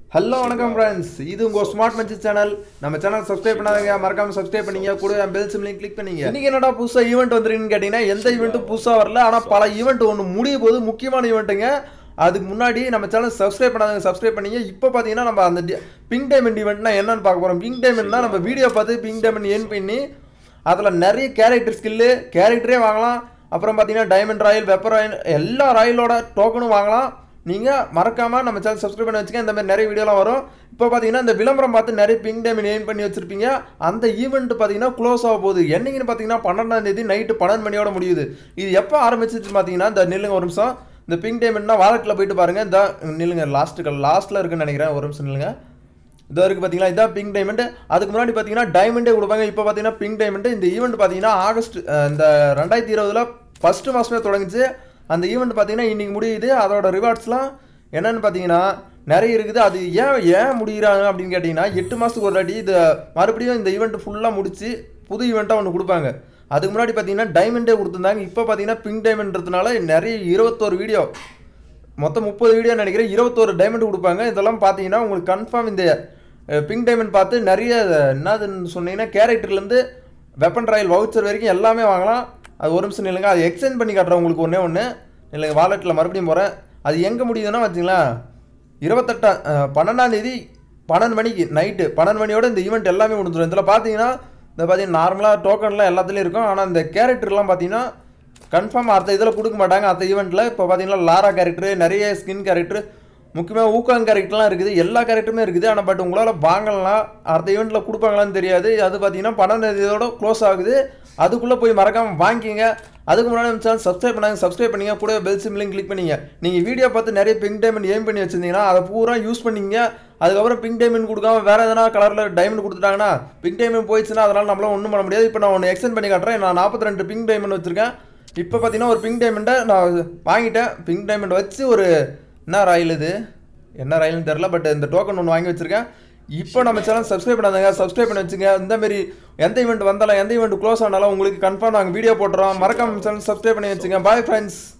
hello வணக்கம் friends இது உங்க ஸ்மார்ட் மச்சி சேனல் நம்ம சேனல் சப்ஸ்கிரைப் பண்ணாதீங்க மறக்காம சப்ஸ்கிரைப் பண்ணீங்க கூட பெல் சிம்லையும் கிளிக் பண்ணீங்க இன்னைக்கு என்னடா புதுசா ஈவெண்ட் வந்திருக்குன்னு கேட்டீங்கன்னா எந்த ஈவெண்ட்டும் புதுசா வரல ஆனா பல ஈவெண்ட் ஒன்று முடிய போது முக்கியமான ஈவெண்ட்டுங்க அதுக்கு முன்னாடி நம்ம சேனல் சப்ஸ்கிரைப் பண்ணாதவங்க சப்ஸ்கிரைப் பண்ணீங்க இப்போ பார்த்தீங்கன்னா நம்ம அந்த பிங்க் டைமண்ட் ஈவெண்ட்னா என்னன்னு பார்க்க போறோம் பிங்க் டைமண்ட்னா நம்ம வீடியோ பார்த்து பிங்க் டைமண்ட் ஏன் பண்ணி அதில் நிறைய கேரக்டர் ஸ்கில்லு கேரக்டரே வாங்கலாம் அப்புறம் பார்த்தீங்கன்னா டைமண்ட் ராயல் வெப்பர் ராயல் எல்லா ராயலோட டோக்கனும் வாங்கலாம் நீங்கள் மறக்காமல் நம்ம சேனல் சப்ஸ்கிரைப் பண்ணி வச்சுக்க இந்த மாதிரி நிறைய வீடியோலாம் வரும் இப்போ பார்த்தீங்கன்னா இந்த விளம்பரம் பார்த்து நிறைய பிங்க் டைமண்ட் ஏன் பண்ணி வச்சிருப்பீங்க அந்த ஈவெண்ட் பார்த்தீங்கன்னா க்ளோஸ் ஆக போகுது என்னைக்குன்னு பார்த்தீங்கன்னா பன்னெண்டாம் தேதி நைட்டு பன்னெண்டு மணியோட முடியுது இது எப்போ ஆரம்பிச்சிச்சு பார்த்தீங்கன்னா இந்த நில்லுங்க ஒரு நிமிஷம் இந்த பிங்க் டைமண்ட்னா வாலெட்டில் போயிட்டு பாருங்க இந்த நில்லுங்க லாஸ்ட்டுக்கு லாஸ்ட்டில் இருக்குன்னு நினைக்கிறேன் ஒரு நிமிஷம் நில்லுங்க இதோ இருக்குது பார்த்தீங்களா இதான் பிங்க் டைமண்ட் அதுக்கு முன்னாடி பார்த்தீங்கன்னா டைமண்டே கொடுப்பாங்க இப்போ பார்த்தீங்கன்னா பிங்க் டைமண்ட் இந்த ஈவெண்ட் பார்த்தீங்கன்னா ஆகஸ்ட் அஹ், இந்த ரெண்டாயிரத்தி இருபதுல ஃபஸ்ட்டு மாதமே தொடங்குச்சு அந்த ஈவெண்ட் பார்த்தீங்கன்னா இன்னைக்கு முடியுது அதோட ரிவார்ட்ஸ்லாம் என்னன்னு பார்த்தீங்கன்னா நிறைய இருக்குது அது ஏன் ஏன் முடிகிறாங்க அப்படின்னு கேட்டிங்கன்னா எட்டு மாதத்துக்கு ஒரு வாட்டி இது மறுபடியும் இந்த ஈவெண்ட் ஃபுல்லாக முடிச்சு புது ஈவெண்ட்டாக ஒன்று கொடுப்பாங்க அதுக்கு முன்னாடி பார்த்தீங்கன்னா டைமண்டே கொடுத்துருந்தாங்க இப்போ பார்த்தீங்கன்னா பிங்க் டைமண்ட்றதுனால நிறைய இருபத்தோரு வீடியோ மொத்தம் முப்பது வீடியோ நினைக்கிறேன் இருபத்தோரு டைமண்ட் கொடுப்பாங்க இதெல்லாம் பார்த்தீங்கன்னா உங்களுக்கு கன்ஃபார்ம் இந்த பிங்க் டைமண்ட் பார்த்து நிறைய என்னதுன்னு சொன்னீங்கன்னா கேரக்டர்லேருந்து வெப்பன் ராயல் வவுச்சர் வரைக்கும் எல்லாமே வாங்கலாம் அது ஒரு நிமிஷம் இல்லைங்க அது எக்ஸ்சேஞ்ச் பண்ணி காட்டுறேன் உங்களுக்கு ஒன்றே ஒன்று இல்லைங்க வாலெட்டில் மறுபடியும் போகிறேன் அது எங்கே முடியுதுன்னா வச்சுங்களேன் இருபத்தெட்டா அஹ், பன்னெண்டாம் தேதி பன்னெண்டு மணிக்கு நைட்டு பன்னெண்டு மணியோட இந்த ஈவெண்ட் எல்லாமே முடிஞ்சிடும் இதில் பார்த்தீங்கன்னா இந்த பார்த்தீங்கன்னா நார்மலாக டோக்கன்லாம் எல்லாத்துலேயும் இருக்கும் ஆனால் இந்த கேரக்டர்லாம் பார்த்தீங்கன்னா கன்ஃபார்ம் அடுத்த இதில் கொடுக்க மாட்டாங்க அடுத்த ஈவெண்ட்டில் இப்போ பார்த்தீங்கன்னா லாரா கேரக்டர் நிறைய ஸ்கின் கேரக்டர் முக்கியமாக ஊக்காங் கேரக்டர்லாம் இருக்குது எல்லா கேரக்டருமே இருக்குது ஆனால் பட் உங்களால் வாங்கலாம் அடுத்த ஈவெண்ட்டில் கொடுப்பாங்களான்னு தெரியாது அது பார்த்தீங்கன்னா பன்னெண்டு இதோட க்ளோஸ் ஆகுது அதுக்குள்ளே போய் மறக்காமல் வாங்கிக்கிங்க அதுக்கு முன்னாடி நம்ம சேனல் சப்ஸ்கிரைப் பண்ணாங்க சப்ஸ்கிரைப் பண்ணீங்க கூட பெல் சிம்லையும் கிளிக் பண்ணீங்க நீங்கள் வீடியோ பார்த்து நிறைய பிங்க் டைமண்ட் ஏம் பண்ணி வச்சிருந்தீங்கன்னா அதை பூரா யூஸ் பண்ணீங்க அதுக்கப்புறம் பிங்க் டைமண்ட் கொடுக்காம வேறு எதனா கலரில் டைமண்ட் கொடுத்துட்டாங்கன்னா பிங்க் டைமண்ட் போயிடுச்சுன்னா அதனால் நம்மளால ஒன்றும் பண்ண முடியாது இப்போ நான் ஒன்று எக்ஸ்டெண்ட் பண்ணி காட்டுறேன் நான் நாற்பத்தி ரெண்டு பிங்க் டைமண்ட் வச்சிருக்கேன் இப்போ பார்த்தீங்கன்னா ஒரு பிங்க் டைமண்டை நான் வாங்கிட்டேன் பிங்க் டைமண்ட் வச்சு ஒரு என்ன ராயல் இது என்ன ராயல்னு தெரில பட் இந்த டோக்கன் ஒன்று வாங்கி வச்சிருக்கேன் இப்போ நம்ம சேனல் சப்ஸ்கிரைப் பண்ணாதங்க சப்ஸ்கிரைப் பண்ணி வச்சுங்க இந்த மாதிரி எந்த ஈவெண்ட் வந்தாலும் எந்த ஈவெண்ட் க்ளோஸ் ஆனாலும் உங்களுக்கு கன்ஃபார்ம் நாங்கள் வீடியோ போட்டுறோம் மறக்காம சேனல் சப்ஸ்கிரைப் பண்ணி வச்சுங்க பாய் ஃப்ரெண்ட்ஸ்